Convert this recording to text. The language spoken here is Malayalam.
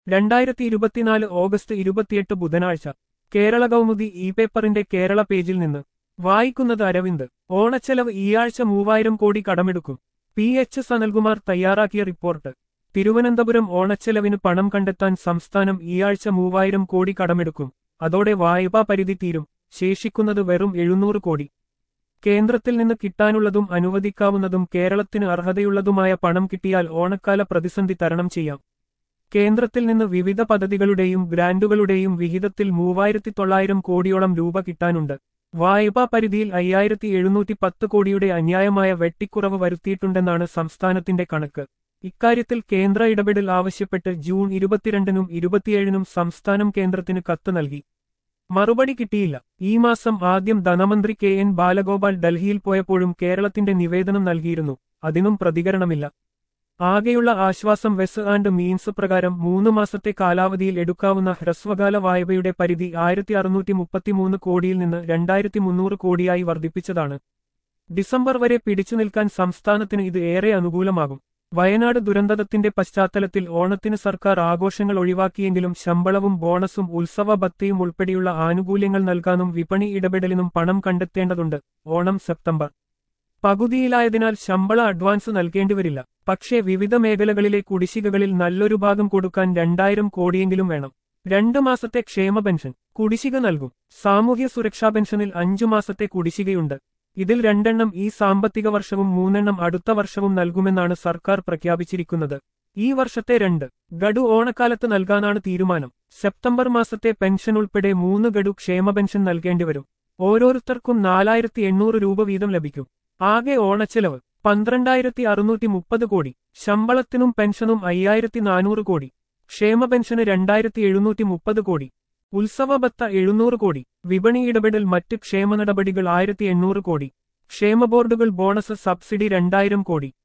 രണ്ടായിരത്തി ഇരുപത്തിനാല് ഓഗസ്റ്റ് ഇരുപത്തിയെട്ട് ബുധനാഴ്ച കേരള കൗമുദി ഇ പേപ്പറിന്റെ കേരള പേജിൽ നിന്ന് വായിക്കുന്നത് അരവിന്ദ് ഓണച്ചെലവ് ഈയാഴ്ച മൂവായിരം കോടി കടമെടുക്കും പി എച്ച് സനൽകുമാർ തയ്യാറാക്കിയ റിപ്പോർട്ട് തിരുവനന്തപുരം ഓണച്ചെലവിന് പണം കണ്ടെത്താൻ സംസ്ഥാനം ഈയാഴ്ച മൂവായിരം കോടി കടമെടുക്കും അതോടെ വായ്പാ പരിധി തീരും ശേഷിക്കുന്നത് വെറും എഴുന്നൂറ് കോടി കേന്ദ്രത്തിൽ നിന്ന് കിട്ടാനുള്ളതും അനുവദിക്കാവുന്നതും കേരളത്തിന് അർഹതയുള്ളതുമായ പണം കിട്ടിയാൽ ഓണക്കാല പ്രതിസന്ധി തരണം ചെയ്യാം കേന്ദ്രത്തിൽ നിന്ന് വിവിധ പദ്ധതികളുടെയും ഗ്രാന്റുകളുടെയും വിഹിതത്തിൽ മൂവായിരത്തി തൊള്ളായിരം കോടിയോളം രൂപ കിട്ടാനുണ്ട് വായ്പാ പരിധിയിൽ അയ്യായിരത്തി എഴുന്നൂറ്റി പത്ത് കോടിയുടെ അന്യായമായ വെട്ടിക്കുറവ് വരുത്തിയിട്ടുണ്ടെന്നാണ് സംസ്ഥാനത്തിന്റെ കണക്ക് ഇക്കാര്യത്തിൽ കേന്ദ്ര ഇടപെടൽ ആവശ്യപ്പെട്ട് ജൂൺ ഇരുപത്തിരണ്ടിനും ഇരുപത്തിയേഴിനും സംസ്ഥാനം കേന്ദ്രത്തിന് കത്ത് നൽകി മറുപടി കിട്ടിയില്ല ഈ മാസം ആദ്യം ധനമന്ത്രി കെ എൻ ബാലഗോപാൽ ഡൽഹിയിൽ പോയപ്പോഴും കേരളത്തിന്റെ നിവേദനം നൽകിയിരുന്നു അതിനും പ്രതികരണമില്ല ആകെയുള്ള ആശ്വാസം വെസ് ആൻഡ് മീൻസ് പ്രകാരം മൂന്ന് മാസത്തെ കാലാവധിയിൽ എടുക്കാവുന്ന ഹ്രസ്വകാല വായ്പയുടെ പരിധി ആയിരത്തി അറുന്നൂറ്റി മുപ്പത്തിമൂന്ന് കോടിയിൽ നിന്ന് രണ്ടായിരത്തി മുന്നൂറ് കോടിയായി വർദ്ധിപ്പിച്ചതാണ് ഡിസംബർ വരെ പിടിച്ചു നിൽക്കാൻ സംസ്ഥാനത്തിന് ഇത് ഏറെ അനുകൂലമാകും വയനാട് ദുരന്തത്തിന്റെ പശ്ചാത്തലത്തിൽ ഓണത്തിന് സർക്കാർ ആഘോഷങ്ങൾ ഒഴിവാക്കിയെങ്കിലും ശമ്പളവും ബോണസും ഉത്സവ ഭത്തയും ഉൾപ്പെടെയുള്ള ആനുകൂല്യങ്ങൾ നൽകാനും വിപണി ഇടപെടലിനും പണം കണ്ടെത്തേണ്ടതുണ്ട് ഓണം സെപ്റ്റംബർ പകുതിയിലായതിനാൽ ശമ്പള അഡ്വാൻസ് നൽകേണ്ടിവരില്ല പക്ഷേ വിവിധ മേഖലകളിലെ കുടിശ്ശികകളിൽ നല്ലൊരു ഭാഗം കൊടുക്കാൻ രണ്ടായിരം കോടിയെങ്കിലും വേണം രണ്ട് മാസത്തെ ക്ഷേമ പെൻഷൻ കുടിശ്ശിക നൽകും സാമൂഹ്യ സുരക്ഷാ പെൻഷനിൽ അഞ്ചു മാസത്തെ കുടിശ്ശികയുണ്ട് ഇതിൽ രണ്ടെണ്ണം ഈ സാമ്പത്തിക വർഷവും മൂന്നെണ്ണം അടുത്ത വർഷവും നൽകുമെന്നാണ് സർക്കാർ പ്രഖ്യാപിച്ചിരിക്കുന്നത് ഈ വർഷത്തെ രണ്ട് ഗഡു ഓണക്കാലത്ത് നൽകാനാണ് തീരുമാനം സെപ്റ്റംബർ മാസത്തെ പെൻഷൻ ഉൾപ്പെടെ മൂന്ന് ഗഡു ക്ഷേമ പെൻഷൻ നൽകേണ്ടിവരും ഓരോരുത്തർക്കും നാലായിരത്തി എണ്ണൂറ് രൂപ വീതം ലഭിക്കും ആകെ ഓണച്ചെലവ് പന്ത്രണ്ടായിരത്തി അറുന്നൂറ്റി മുപ്പത് കോടി ശമ്പളത്തിനും പെൻഷനും അയ്യായിരത്തി നാനൂറ് കോടി ക്ഷേമ പെൻഷന് രണ്ടായിരത്തി എഴുന്നൂറ്റി മുപ്പത് കോടി ഉത്സവബത്ത എഴുന്നൂറ് കോടി വിപണി ഇടപെടൽ മറ്റ് ക്ഷേമ നടപടികൾ ആയിരത്തി എണ്ണൂറ് കോടി ക്ഷേമ ബോർഡുകൾ ബോണസ് സബ്സിഡി രണ്ടായിരം കോടി